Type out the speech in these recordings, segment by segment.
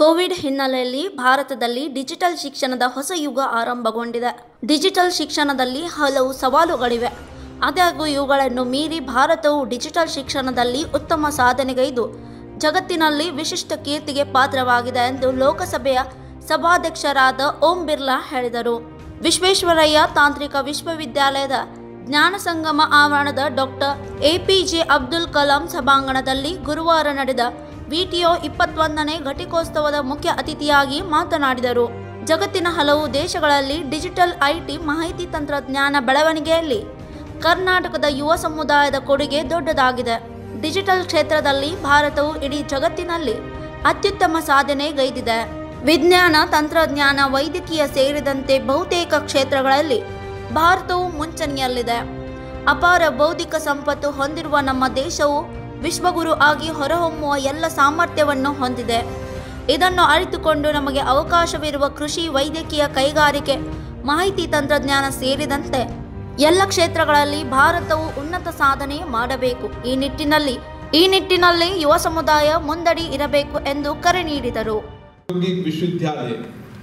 Covid ಹಿನ್ನೆಲೆಯಲ್ಲಿ ಭಾರತದಲ್ಲಿ digital ಶಿಕ್ಷಣದ ಹೊಸ ಯುಗ ಆರಂಭಗೊಂಡಿದೆ ಡಿಜಿಟಲ್ ಶಿಕ್ಷಣದಲ್ಲಿ ಹಲವು ಸವಾಲುಗಳಿವೆ ಆದಾಗ್ಯೂ ಇವುಗಳನ್ನು ಮೀರಿ ಭಾರತವು ಡಿಜಿಟಲ್ ಶಿಕ್ಷಣದಲ್ಲಿ ಉತ್ತಮ ಸಾಧನೆಗೈದು ಜಗತ್ತಿನಲ್ಲಿ ವಿಶಿಷ್ಟ ಕೀರ್ತಿಗೆ ಪಾತ್ರವಾಗಿದೆ ಎಂದು ಲೋಕಸಭೆಯ ಸಭಾಧ್ಯಕ್ಷರಾದ ಓಂ ಬಿರ್ಲಾ ಹೇಳಿದರು ವಿಶ್ವೇಶ್ವರಯ್ಯ ತಾಂತ್ರಿಕ ವಿಶ್ವವಿದ್ಯಾಲಯದ ಜ್ಞಾನ ಸಂಗಮ ಆವರಣದ ಡಾಕ್ಟರ್ ಎಪಿಜೆ ಅಬ್ದುಲ್ ಕಲಾಂ ಸಭಾಂಗಣದಲ್ಲಿ ಗುರುವಾರ ನಡೆದ ವಿಟಿಒ ಇಪ್ಪತ್ತೊಂದನೇ ಘಟಿಕೋತ್ಸವದ ಮುಖ್ಯ ಅತಿಥಿಯಾಗಿ ಮಾತನಾಡಿದರು ಜಗತ್ತಿನ ಹಲವು ದೇಶಗಳಲ್ಲಿ ಡಿಜಿಟಲ್ ಐಟಿ ಮಾಹಿತಿ ತಂತ್ರಜ್ಞಾನ ಬೆಳವಣಿಗೆಯಲ್ಲಿ ಕರ್ನಾಟಕದ ಯುವ ಸಮುದಾಯದ ಕೊಡುಗೆ ದೊಡ್ಡದಾಗಿದೆ ಡಿಜಿಟಲ್ ಕ್ಷೇತ್ರದಲ್ಲಿ ಭಾರತವು ಇಡೀ ಜಗತ್ತಿನಲ್ಲಿ ಅತ್ಯುತ್ತಮ ಸಾಧನೆ ಗೈದಿದೆ ವಿಜ್ಞಾನ ತಂತ್ರಜ್ಞಾನ ವೈದ್ಯಕೀಯ ಸೇರಿದಂತೆ ಬಹುತೇಕ ಕ್ಷೇತ್ರಗಳಲ್ಲಿ ಭಾರತವು ಮುಂಚೂಣಿಯಲ್ಲಿದೆ ಅಪಾರ ಬೌದ್ಧಿಕ ಸಂಪತ್ತು ಹೊಂದಿರುವ ನಮ್ಮ ದೇಶವು ವಿಶ್ವಗುರು ಆಗಿ ಹೊರಹೊಮ್ಮುವ ಎಲ್ಲ ಸಾಮರ್ಥ್ಯವನ್ನು ಹೊಂದಿದೆ ಇದನ್ನು ಅರಿತುಕೊಂಡು ನಮಗೆ ಅವಕಾಶವಿರುವ ಕೃಷಿ ವೈದ್ಯಕೀಯ ಕೈಗಾರಿಕೆ ಮಾಹಿತಿ ತಂತ್ರಜ್ಞಾನ ಸೇರಿದಂತೆ ಎಲ್ಲ ಕ್ಷೇತ್ರಗಳಲ್ಲಿ ಭಾರತವು ಉನ್ನತ ಸಾಧನೆ ಮಾಡಬೇಕು ಈ ನಿಟ್ಟಿನಲ್ಲಿ ಈ ನಿಟ್ಟಿನಲ್ಲಿ ಯುವ ಸಮುದಾಯ ಮುಂದಡಿ ಇರಬೇಕು ಎಂದು ಕರೆ ನೀಡಿದರು औद्योगिक विश्वविद्यालय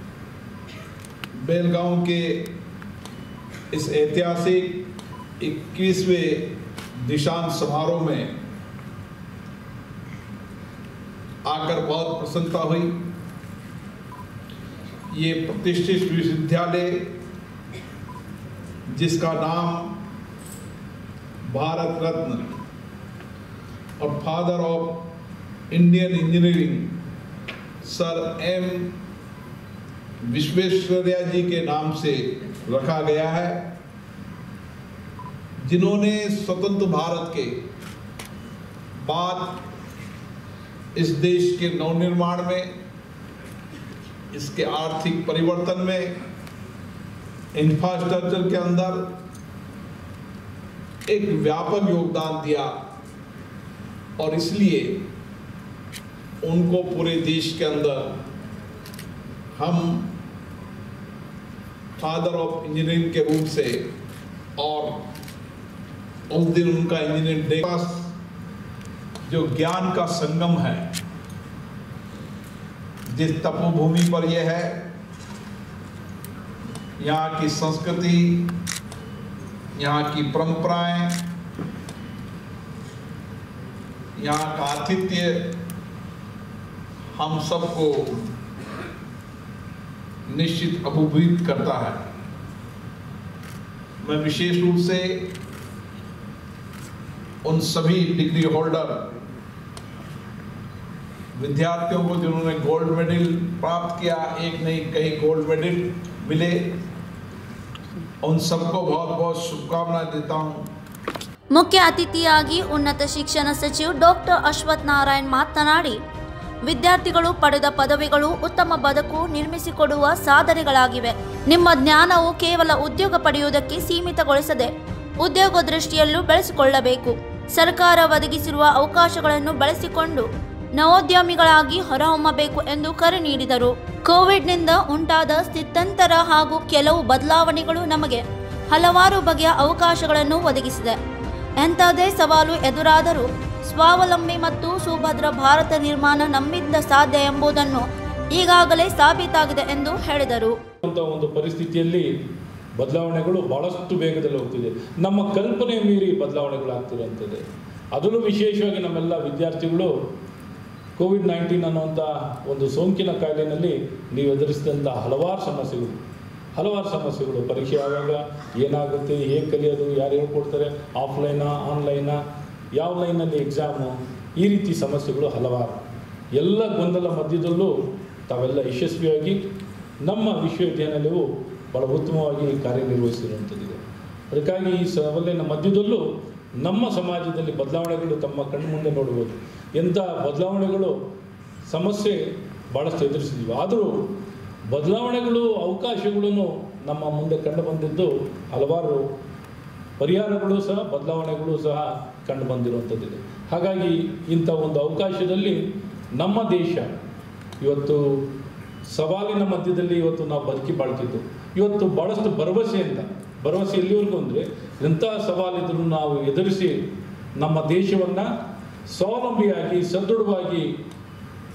बेलगांव के इस ऐतिहासिक 21वें दीक्षांत समारोह में आकर बहुत प्रसन्नता हुई ये प्रतिष्ठित विश्वविद्यालय जिसका नाम भारत रत्न और father of Indian engineering sir M Visvesvaraya ji के नाम से रखा गया है जिन्होंने स्वतंत्र भारत के बाद इस देश के नवनिर्माण में इसके आर्थिक परिवर्तन में इंफ्रास्ट्रक्चर के अंदर एक व्यापक योगदान दिया और इसलिए उनको पूरे देश के अंदर हम फादर ऑफ इंजीनियरिंग के रूप से और उस दिन उनका इंजीनियरिंग डे पास जो ज्ञान का संगम है जिस तपोभूमि पर यह है यहाँ की संस्कृति यहाँ की परंपराएं यहाँ का आतिथ्य हम सबको निश्चित अभिभूत करता है मैं विशेष रूप से उन सभी डिग्री होल्डर विद्यार्थियों को जिन्होंने गोल्ड मेडल प्राप्त किया एक नहीं कई गोल्ड मेडल मिले उन सबको बहुत बहुत शुभकामनाएं देता हूँ ಮುಖ್ಯ ಅತಿಥಿಯಾಗಿ ಉನ್ನತ ಶಿಕ್ಷಣ ಸಚಿವ ಡಾಕ್ಟರ್ ಅಶ್ವಥ್ ನಾರಾಯಣ್ ಮಾತನಾಡಿ ವಿದ್ಯಾರ್ಥಿಗಳು ಪಡೆದ ಪದವಿಗಳು ಉತ್ತಮ ಬದುಕು ನಿರ್ಮಿಸಿಕೊಡುವ ಸಾಧನೆಗಳಾಗಿವೆ ನಿಮ್ಮ ಜ್ಞಾನವು ಕೇವಲ ಉದ್ಯೋಗ ಪಡೆಯುವುದಕ್ಕೆ ಸೀಮಿತಗೊಳಿಸದೆ ಉದ್ಯೋಗ ದೃಷ್ಟಿಯಲ್ಲೂ ಬೆಳೆಸಿಕೊಳ್ಳಬೇಕು ಸರ್ಕಾರ ಒದಗಿಸಿರುವ ಅವಕಾಶಗಳನ್ನು ಬಳಸಿಕೊಂಡು ನವೋದ್ಯಮಿಗಳಾಗಿ ಹೊರಹೊಮ್ಮಬೇಕು ಎಂದು ಕರೆ ನೀಡಿದರು ಕೋವಿಡ್ನಿಂದ ಉಂಟಾದ ಸ್ಥಿತ್ಯಂತರ ಹಾಗೂ ಕೆಲವು ಬದಲಾವಣೆಗಳು ನಮಗೆ ಹಲವಾರು ಬಗೆಯ ಅವಕಾಶಗಳನ್ನು ಒದಗಿಸಿದೆ ಎಂಥದೇ ಸವಾಲು ಎದುರಾದರೂ ಸ್ವಾವಲಂಬಿ ಮತ್ತು ಸುಭದ್ರ ಭಾರತ ನಿರ್ಮಾಣ ನಮ್ಮಿಂದ ಸಾಧ್ಯ ಎಂಬುದನ್ನು ಈಗಾಗಲೇ ಸಾಬೀತಾಗಿದೆ ಎಂದು ಹೇಳಿದರು ಅಂತ ಒಂದು ಪರಿಸ್ಥಿತಿಯಲ್ಲಿ ಬದಲಾವಣೆಗಳು ಬಹಳಷ್ಟು ವೇಗದಲ್ಲಿ ಹೋಗ್ತಿದೆ ನಮ್ಮ ಕಲ್ಪನೆ ಮೀರಿ ಬದಲಾವಣೆಗಳಾಗ್ತಿರೋಂಥದ್ದು ಅದರಲ್ಲೂ ವಿಶೇಷವಾಗಿ ನಮ್ಮೆಲ್ಲ ವಿದ್ಯಾರ್ಥಿಗಳು ಕೋವಿಡ್ ನೈನ್ಟೀನ್ ಅನ್ನುವಂಥ ಒಂದು ಸೋಂಕಿನ ಕಾಯಿಲೆಯಲ್ಲಿ ನೀವು ಎದುರಿಸಿದಂಥ ಹಲವಾರು ಸಮಸ್ಯೆಗಳು ಹಲವಾರು ಸಮಸ್ಯೆಗಳು ಪರೀಕ್ಷೆ ಆದಾಗ ಏನಾಗುತ್ತೆ ಹೇಗೆ ಕಲಿಯೋದು ಯಾರು ಹೇಳ್ಕೊಡ್ತಾರೆ ಆಫ್ಲೈನಾ ಆನ್ಲೈನಾ ಯಾವ ಲೈನಲ್ಲಿ ಎಕ್ಸಾಮು ಈ ರೀತಿ ಸಮಸ್ಯೆಗಳು ಹಲವಾರು ಎಲ್ಲ ಗೊಂದಲ ಮಧ್ಯದಲ್ಲೂ ತಾವೆಲ್ಲ ಯಶಸ್ವಿಯಾಗಿ ನಮ್ಮ ವಿಶ್ವವಿದ್ಯಾನಿಲಯವು ಭಾಳ ಉತ್ತಮವಾಗಿ ಕಾರ್ಯನಿರ್ವಹಿಸಿರುವಂಥದ್ದಿದೆ ಅದಕ್ಕಾಗಿ ಈ ಸವಾಲಿನ ಮಧ್ಯದಲ್ಲೂ ನಮ್ಮ ಸಮಾಜದಲ್ಲಿ ಬದಲಾವಣೆಗಳು ತಮ್ಮ ಕಣ್ಣು ಮುಂದೆ ನೋಡ್ಬೋದು ಎಂಥ ಬದಲಾವಣೆಗಳು ಸಮಸ್ಯೆ ಭಾಳಷ್ಟು ಎದುರಿಸಿದ್ವಿ ಆದರೂ ಬದಲಾವಣೆಗಳು ಅವಕಾಶಗಳು ನಮ್ಮ ಮುಂದೆ ಕಂಡು ಬಂದಿದ್ದು ಹಲವಾರು ಪರಿಹಾರಗಳು ಸಹ ಬದಲಾವಣೆಗಳು ಸಹ ಕಂಡು ಬಂದಿರುವಂಥದ್ದಿದೆ ಹಾಗಾಗಿ ಇಂಥ ಒಂದು ಅವಕಾಶದಲ್ಲಿ ನಮ್ಮ ದೇಶ ಇವತ್ತು ಸವಾಲಿನ ಮಧ್ಯದಲ್ಲಿ ಇವತ್ತು ನಾವು ಬದುಕಿ ಬಾಳ್ತಿದ್ದು ಇವತ್ತು ಭಾಳಷ್ಟು ಭರವಸೆಯಿಂದ ಭರವಸೆ ಎಲ್ಲಿವರೆಗೂ ಅಂದರೆ ಎಂಥ ಸವಾಲಿದ್ರೂ ನಾವು ಎದುರಿಸಿ ನಮ್ಮ ದೇಶವನ್ನು ಸ್ವಾವಲಂಬಿಯಾಗಿ ಸದೃಢವಾಗಿ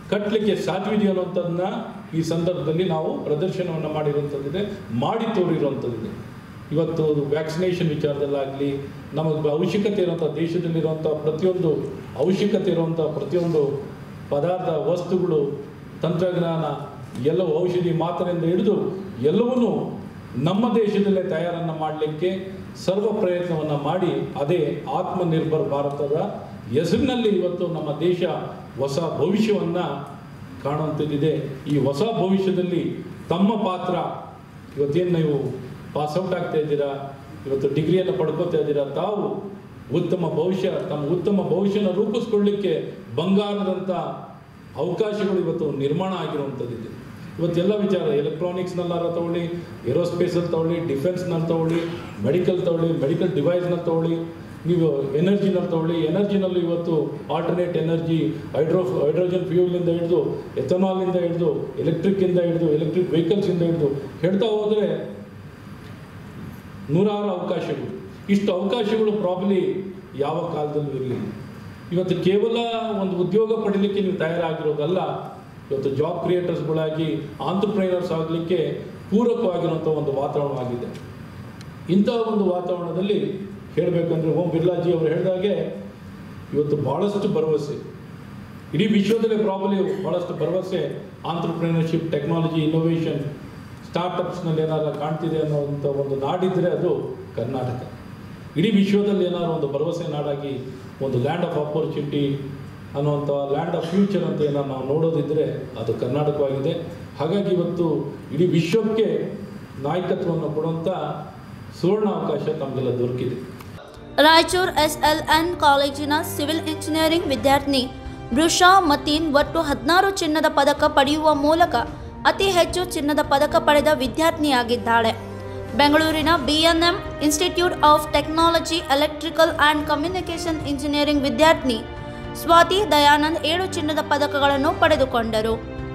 ಕಟ್ಟಲಿಕ್ಕೆ ಸಾಧ್ಯವಿದೆಯೋ ಅನ್ನೋಂಥದ್ದನ್ನ ಈ ಸಂದರ್ಭದಲ್ಲಿ ನಾವು ಪ್ರದರ್ಶನವನ್ನು ಮಾಡಿರುವಂಥದ್ದಿದೆ ಮಾಡಿ ತೋರಿರುವಂಥದ್ದಿದೆ ಇವತ್ತು ವ್ಯಾಕ್ಸಿನೇಷನ್ ವಿಚಾರದಲ್ಲಾಗಲಿ ನಮಗೆ ಅವಶ್ಯಕತೆ ಇರುವಂಥ ದೇಶದಲ್ಲಿರುವಂಥ ಪ್ರತಿಯೊಂದು ಅವಶ್ಯಕತೆ ಇರುವಂಥ ಪ್ರತಿಯೊಂದು ಪದಾರ್ಥ ವಸ್ತುಗಳು ತಂತ್ರಜ್ಞಾನ ಎಲ್ಲವೂ ಔಷಧಿ ಮಾತ್ರೆಯಿಂದ ಹಿಡಿದು ಎಲ್ಲವನ್ನೂ ನಮ್ಮ ದೇಶದಲ್ಲೇ ತಯಾರನ್ನು ಮಾಡಲಿಕ್ಕೆ ಸರ್ವ ಪ್ರಯತ್ನವನ್ನು ಮಾಡಿ ಅದೇ ಆತ್ಮನಿರ್ಭರ್ ಭಾರತದ ಹೆಸರಿನಲ್ಲಿ ಇವತ್ತು ನಮ್ಮ ದೇಶ ಹೊಸ ಭವಿಷ್ಯವನ್ನು ಕಾಣುವಂಥದ್ದಿದೆ ಈ ಹೊಸ ಭವಿಷ್ಯದಲ್ಲಿ ತಮ್ಮ ಪಾತ್ರ ಇವತ್ತೇನು ನೀವು ಪಾಸ್ಔಟ್ ಆಗ್ತಾ ಇದ್ದೀರಾ ಇವತ್ತು ಡಿಗ್ರಿಯನ್ನು ಪಡ್ಕೋತಾ ಇದ್ದೀರಾ ತಾವು ಉತ್ತಮ ಭವಿಷ್ಯ ತಮ್ಮ ಉತ್ತಮ ಭವಿಷ್ಯನ ರೂಪಿಸ್ಕೊಳ್ಳಿಕ್ಕೆ ಬಂಗಾರದಂಥ ಅವಕಾಶಗಳು ಇವತ್ತು ನಿರ್ಮಾಣ ಆಗಿರುವಂಥದ್ದಿದೆ ಇವತ್ತೆಲ್ಲ ವಿಚಾರ ಎಲೆಕ್ಟ್ರಾನಿಕ್ಸ್ನಲ್ಲಾರ ತಗೊಳ್ಳಿ ಏರೋಸ್ಪೇಸಲ್ಲಿ ತಗೊಳ್ಳಿ ಡಿಫೆನ್ಸ್ನಲ್ಲಿ ತಗೊಳ್ಳಿ ಮೆಡಿಕಲ್ ತಗೊಳ್ಳಿ ಮೆಡಿಕಲ್ ಡಿವೈಸ್ನಲ್ಲಿ ತಗೊಳ್ಳಿ ನೀವು ಎನರ್ಜಿನಲ್ಲಿ ತಗೊಳ್ಳಿ ಎನರ್ಜಿನಲ್ಲಿ ಇವತ್ತು ಆಲ್ಟರ್ನೇಟ್ ಎನರ್ಜಿ ಹೈಡ್ರೋ ಹೈಡ್ರೋಜನ್ ಫ್ಯೂಯಲ್ನಿಂದ ಹಿಡಿದು ಎಥನಾಲ್ನಿಂದ ಹಿಡಿದು ಎಲೆಕ್ಟ್ರಿಕ್ಕಿಂದ ಹಿಡಿದು ಎಲೆಕ್ಟ್ರಿಕ್ ವೆಹಿಕಲ್ಸಿಂದ ಹಿಡಿದು ಹೇಳ್ತಾ ಹೋದರೆ ನೂರಾರು ಅವಕಾಶಗಳು ಇಷ್ಟು ಅವಕಾಶಗಳು ಪ್ರಾಬ್ಲಿ ಯಾವ ಕಾಲದಲ್ಲೂ ಇರಲಿಲ್ಲ ಇವತ್ತು ಕೇವಲ ಒಂದು ಉದ್ಯೋಗ ಪಡೀಲಿಕ್ಕೆ ನೀವು ತಯಾರಾಗಿರೋದಲ್ಲ ಇವತ್ತು ಜಾಬ್ ಕ್ರಿಯೇಟರ್ಸ್ಗಳಾಗಿ ಆಂಟ್ರಪ್ರೈನರ್ಸ್ ಆಗಲಿಕ್ಕೆ ಪೂರಕವಾಗಿರುವಂಥ ಒಂದು ವಾತಾವರಣವಾಗಿದೆ ಇಂತಹ ಒಂದು ವಾತಾವರಣದಲ್ಲಿ ಹೇಳಬೇಕಂದ್ರೆ ಓಂ ಬಿರ್ಲಾಜಿ ಅವರು ಹೇಳಿದಾಗೆ ಇವತ್ತು ಭಾಳಷ್ಟು ಭರವಸೆ ಇಡೀ ವಿಶ್ವದಲ್ಲೇ ಪ್ರಾಬಲಿ ಭಾಳಷ್ಟು ಭರವಸೆ ಆಂಟ್ರಪ್ರಿನರ್ಶಿಪ್ ಟೆಕ್ನಾಲಜಿ ಇನ್ನೋವೇಷನ್ ಸ್ಟಾರ್ಟಪ್ಸ್ನಲ್ಲಿ ಏನಾದ್ರು ಕಾಣ್ತಿದೆ ಅನ್ನೋವಂಥ ಒಂದು ನಾಡಿದ್ದರೆ ಅದು ಕರ್ನಾಟಕ ಇಡೀ ವಿಶ್ವದಲ್ಲಿ ಏನಾದ್ರು ಒಂದು ಭರವಸೆ ನಾಡಾಗಿ ಒಂದು ಲ್ಯಾಂಡ್ ಆಫ್ ಆಪರ್ಚುನಿಟಿ ಅನ್ನುವಂಥ ಲ್ಯಾಂಡ್ ಆಫ್ ಫ್ಯೂಚರ್ ಅಂತ ಏನಾದ್ರು ನಾವು ನೋಡೋದಿದ್ದರೆ ಅದು ಕರ್ನಾಟಕವಾಗಿದೆ ಹಾಗಾಗಿ ಇವತ್ತು ಇಡೀ ವಿಶ್ವಕ್ಕೆ ನಾಯಕತ್ವವನ್ನು ಕೊಡುವಂಥ ಸುವರ್ಣ ಅವಕಾಶ ತಮಗೆಲ್ಲ ದೊರಕಿದೆ ರಾಯಚೂರು ಎಸ್ಎಲ್ಎನ್ ಕಾಲೇಜಿನ ಸಿವಿಲ್ ಇಂಜಿನಿಯರಿಂಗ್ ವಿದ್ಯಾರ್ಥಿನಿ ಬೃಷಾ ಮತೀನ್ ಒಟ್ಟು ಹದಿನಾರು ಚಿನ್ನದ ಪದಕ ಪಡೆಯುವ ಮೂಲಕ ಅತಿ ಹೆಚ್ಚು ಚಿನ್ನದ ಪದಕ ಪಡೆದ ವಿದ್ಯಾರ್ಥಿನಿಯಾಗಿದ್ದಾಳೆ ಬೆಂಗಳೂರಿನ BNM institute of technology electrical and communication engineering ವಿದ್ಯಾರ್ಥಿನಿ ಸ್ವಾತಿ ದಯಾನಂದ್ ಏಳು ಚಿನ್ನದ ಪದಕಗಳನ್ನು ಪಡೆದುಕೊಂಡರು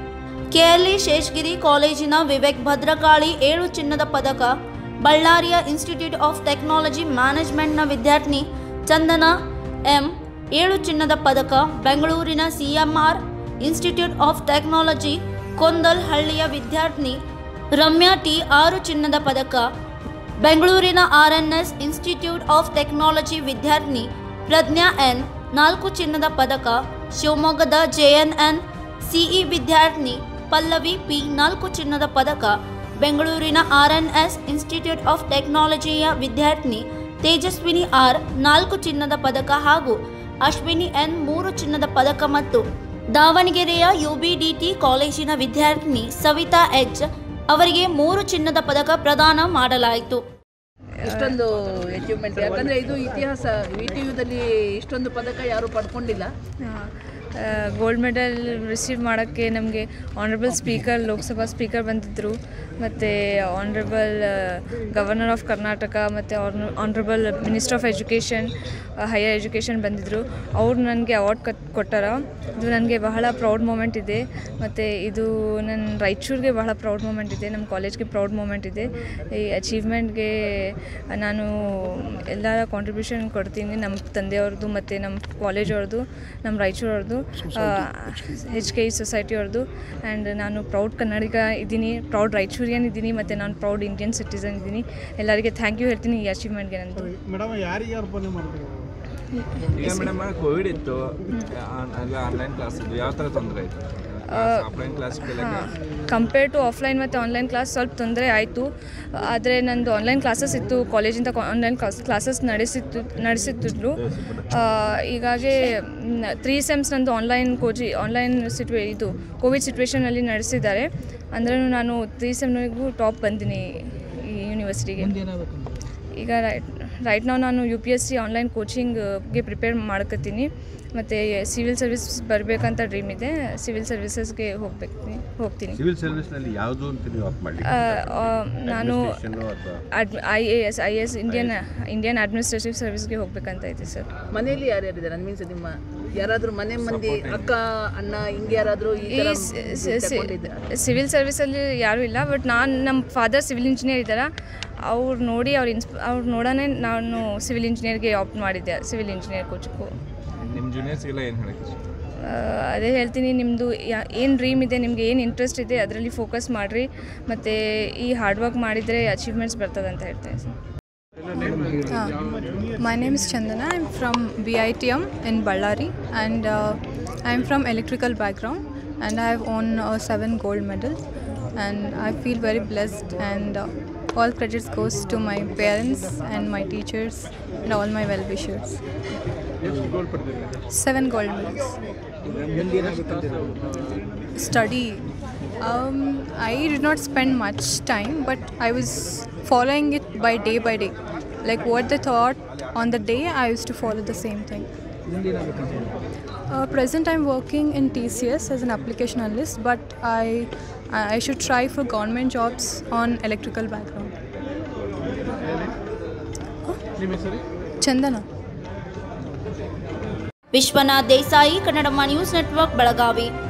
ಕೆಎಲ್ಇ ಶೇಷಗಿರಿ ಕಾಲೇಜಿನ ವಿವೇಕ್ ಭದ್ರಕಾಳಿ ಏಳು ಚಿನ್ನದ ಪದಕ ಬಳ್ಳಾರಿಯ ಇನ್ಸ್ಟಿಟ್ಯೂಟ್ ಆಫ್ ಟೆಕ್ನಾಲಜಿ ಮ್ಯಾನೇಜ್ಮೆಂಟ್ನ ವಿದ್ಯಾರ್ಥಿನಿ ಚಂದನ ಎಂ ಏಳು ಚಿನ್ನದ ಪದಕ ಬೆಂಗಳೂರಿನ ಸಿಎಂಆರ್ ಇನ್ಸ್ಟಿಟ್ಯೂಟ್ ಆಫ್ ಟೆಕ್ನಾಲಜಿ ಕೊಂದಲ್ ಹಳ್ಳಿಯ ವಿದ್ಯಾರ್ಥಿನಿ ರಮ್ಯಾ ಟಿ ಆರು ಚಿನ್ನದ ಪದಕ ಬೆಂಗಳೂರಿನ ಆರ್ಎನ್ಎಸ್ ಇನ್ಸ್ಟಿಟ್ಯೂಟ್ ಆಫ್ ಟೆಕ್ನಾಲಜಿ ವಿದ್ಯಾರ್ಥಿನಿ ಪ್ರಜ್ಞಾ ಎನ್ ನಾಲ್ಕು ಚಿನ್ನದ ಪದಕ ಶಿವಮೊಗ್ಗದ ಜೆಎನ್ಎನ್ ಸಿಇ ವಿದ್ಯಾರ್ಥಿನಿ ಪಲ್ಲವಿ ಪಿ ನಾಲ್ಕು ಚಿನ್ನದ ಪದಕ ಬೆಂಗಳೂರಿನ ಆರ್ಎನ್ಎಸ್ ಇನ್ಸ್ಟಿಟ್ಯೂಟ್ ಆಫ್ ಟೆಕ್ನಾಲಜಿಯ ವಿದ್ಯಾರ್ಥಿನಿ ತೇಜಸ್ವಿನಿ ಆರ್ ನಾಲ್ಕು ಚಿನ್ನದ ಪದಕ ಹಾಗೂ ಅಶ್ವಿನಿ ಎನ್ ಮೂರು ಚಿನ್ನದ ಪದಕ ಮತ್ತು ದಾವಣಗೆರೆಯ ಯುಬಿಡಿಟಿ ಕಾಲೇಜಿನ ವಿದ್ಯಾರ್ಥಿನಿ ಸವಿತಾ ಎಚ್ ಅವರಿಗೆ ಮೂರು ಚಿನ್ನದ ಪದಕ ಪ್ರದಾನ ಮಾಡಲಾಯಿತು ಇಷ್ಟೊಂದು ಅಚೀವ್ಮೆಂಟ್ ಯಾಕಂದರೆ ಇದು ಇತಿಹಾಸ ವಿ ಟಿ ಯುದಲ್ಲಿ ಇಷ್ಟೊಂದು ಪದಕ ಯಾರೂ ಪಡ್ಕೊಂಡಿಲ್ಲ ಗೋಲ್ಡ್ ಮೆಡಲ್ ರಿಸೀವ್ ಮಾಡೋಕ್ಕೆ ನಮಗೆ ಆನರಬಲ್ ಸ್ಪೀಕರ್ ಲೋಕಸಭಾ ಸ್ಪೀಕರ್ ಬಂದಿದ್ದರು ಮತ್ತು ಆನರಬಲ್ ಗವರ್ನರ್ ಆಫ್ ಕರ್ನಾಟಕ ಮತ್ತು honourable minister of education higher education ಬಂದಿದ್ದರು ಅವ್ರು ನನಗೆ ಅವಾರ್ಡ್ ಕತ್ ಕೊಟ್ಟಾರ ಇದು ನನಗೆ ಬಹಳ ಪ್ರೌಡ್ ಮೂಮೆಂಟ್ ಇದೆ ಮತ್ತು ಇದು ನನ್ನ ರಾಯಚೂರಿಗೆ ಬಹಳ ಪ್ರೌಡ್ ಮೂಮೆಂಟ್ ಇದೆ ನಮ್ಮ ಕಾಲೇಜ್ಗೆ ಪ್ರೌಡ್ ಮೂಮೆಂಟ್ ಇದೆ ಈ ಅಚೀವ್ಮೆಂಟ್ಗೆ ನಾನು ಎಲ್ಲರ ಕಾಂಟ್ರಿಬ್ಯೂಷನ್ ಕೊಡ್ತೀನಿ ನಮ್ಮ ತಂದೆಯವ್ರದ್ದು ಮತ್ತು ನಮ್ಮ ಕಾಲೇಜ್ ಅವ್ರದ್ದು ನಮ್ಮ ರಾಯಚೂರವ್ರದ್ದು ಎಚ್ ಕೆ ಇ ಸೊಸೈಟಿ ಅವ್ರದ್ದು ಆ್ಯಂಡ್ ನಾನು ಪ್ರೌಡ್ ಕನ್ನಡಿಗ ಇದ್ದೀನಿ ಪ್ರೌಡ್ ರಾಯಚೂರಿಯನ್ ಇದ್ದೀನಿ ಮತ್ತು ನಾನು ಪ್ರೌಡ್ ಇಂಡಿಯನ್ ಸಿಟಿಸನ್ ಇದ್ದೀನಿ ಎಲ್ಲರಿಗೆ ಥ್ಯಾಂಕ್ ಯು ಹೇಳ್ತೀನಿ ಈ ಅಚೀವ್ಮೆಂಟ್ಗೆ ನಂದು ಮೇಡಮ್ ಯಾರಿಗೆ ಅರ್ಪಣೆ ಮಾಡ್ತೀವಿ ಈಗ ಮೇಡಮ್ ಕೋವಿಡ್ ಇತ್ತು ಆ- ಎಲ್ಲ ಆನ್ಲೈನ್ ಕ್ಲಾಸ್ ಇದ್ದು ಯಾವ ಥರ ತೊಂದರೆ ಆಯಿತು offline class compare to offline ಮತ್ತು ಆನ್ಲೈನ್ ಕ್ಲಾಸ್ ಸ್ವಲ್ಪ ತೊಂದರೆ ಆಯಿತು ಆದರೆ ನಂದು ಆನ್ಲೈನ್ ಕ್ಲಾಸಸ್ ಇತ್ತು ಕಾಲೇಜಿಂದ ಆನ್ಲೈನ್ ಕ್ಲಾಸ್ ಕ್ಲಾಸಸ್ ನಡೆಸಿತ್ತು ನಡೆಸುತ್ತಿದ್ರು ಆ, ಹೀಗಾಗಿ ತ್ರೀ ಸೆಮ್ಸ್ ನಂದು ಆನ್ಲೈನ್ ಕೋಚಿ ಆನ್ಲೈನ್ ಸಿಟ್ಯು ಇದು ಕೋವಿಡ್ ಸಿಚುವೇಷನಲ್ಲಿ ನಡೆಸಿದ್ದಾರೆ ಅಂದ್ರೂ ನಾನು ತ್ರೀ ಸೆಮ್ನಿಗೂ ಟಾಪ್ ಬಂದೀನಿ ಈ ಯೂನಿವರ್ಸಿಟಿಗೆ ಈಗ ರೈಟ್ ರೈಟ್ ನಾವು ನಾನು U P S C online ಕೋಚಿಂಗ್ಗೆ ಪ್ರಿಪೇರ್ ಮಾಡ್ಕೊತೀನಿ ಮತ್ತು ಸಿವಿಲ್ ಸರ್ವಿಸ್ ಬರಬೇಕಂತ ಡ್ರೀಮ್ ಇದೆ ಸಿವಿಲ್ ಸರ್ವಿಸಸ್ಗೆ ಹೋಗ್ಬೇಕು ಹೋಗ್ತೀನಿ ಸಿವಿಲ್ ಸರ್ವಿಸ್ನಲ್ಲಿ ಯಾವುದು ಅಂತ ನೀವು ಆಪ್ ಮಾಡಿ ಆ, ಆ, ನಾನು ಅಥವಾ ಅಡ್ I A S I S Indian Indian administrative ಸರ್ವಿಸ್ಗೆ ಹೋಗ್ಬೇಕಂತ ಇದೆ ಸರ್ ಮನೆಯಲ್ಲಿ ಯಾರ್ಯಾರಿದ್ದಾರೆ ಮೀನ್ಸ್ ನಿಮ್ಮ ಯಾರಾದರೂ ಮನೆ ಮಂದಿ ಅಕ್ಕ ಅಣ್ಣ ಹಿಂಗೆ ಯಾರಾದರೂ ಈ ಈ ಥರ ಸಿ- ಸಿ- ಸಿ- ತಗೊಂಡಿದ್ದೀರಾ? ಸಿವಿಲ್ ಸರ್ವಿಸಲ್ಲಿ ಯಾರೂ ಇಲ್ಲ ಬಟ್ ನಾನು ನಮ್ಮ ಫಾದರ್ ಸಿವಿಲ್ ಇಂಜಿನಿಯರ್ ಇದ್ದಾರೆ ಅವ್ರು ನೋಡಿ ಅವ್ರು ಇನ್ಸ್ ಅವ್ರು ನೋಡೋಣ ನಾನು ಸಿವಿಲ್ ಇಂಜಿನಿಯರ್ಗೆ ಆಪ್ಟ್ ಮಾಡಿದ್ದೆ ಸಿವಿಲ್ ಇಂಜಿನಿಯರ್ ಕೋಚಿಂಗು ನಿಮ್ಮ ಜೂನಿಯರ್ಸ್ಗೆಲ್ಲ ಏನು ಹೇಳಕ್ಕೆ ಇಷ್ಟ? ಅದೇ ಹೇಳ್ತೀನಿ ನಿಮ್ಮದು ಏನು ಡ್ರೀಮ್ ಇದೆ ನಿಮ್ಗೆ ಏನು ಇಂಟ್ರೆಸ್ಟ್ ಇದೆ ಅದರಲ್ಲಿ ಫೋಕಸ್ ಮಾಡಿರಿ ಮತ್ತು ಈ ಹಾರ್ಡ್ ವರ್ಕ್ ಮಾಡಿದರೆ ಅಚೀವ್ಮೆಂಟ್ಸ್ ಬರ್ತದೆ ಅಂತ ಹೇಳ್ತೀನಿ sir Uh, my name is Chandana. I'm from BITM in Ballari, and uh, I'm from electrical background, and I've won uh, seven gold medals, and I feel very blessed. And uh, all credits goes to my parents and my teachers and all my well-wishers. Seven gold medals. Study. Um, I did not spend much time, but I was following it by day by day. Like what they thought on the day, I used to follow the same thing. Uh, present, I'm working in TCS as an application analyst, but I I should try for government jobs on electrical background. Chandana. Vishwanath Desai Kannadamma news network Belagavi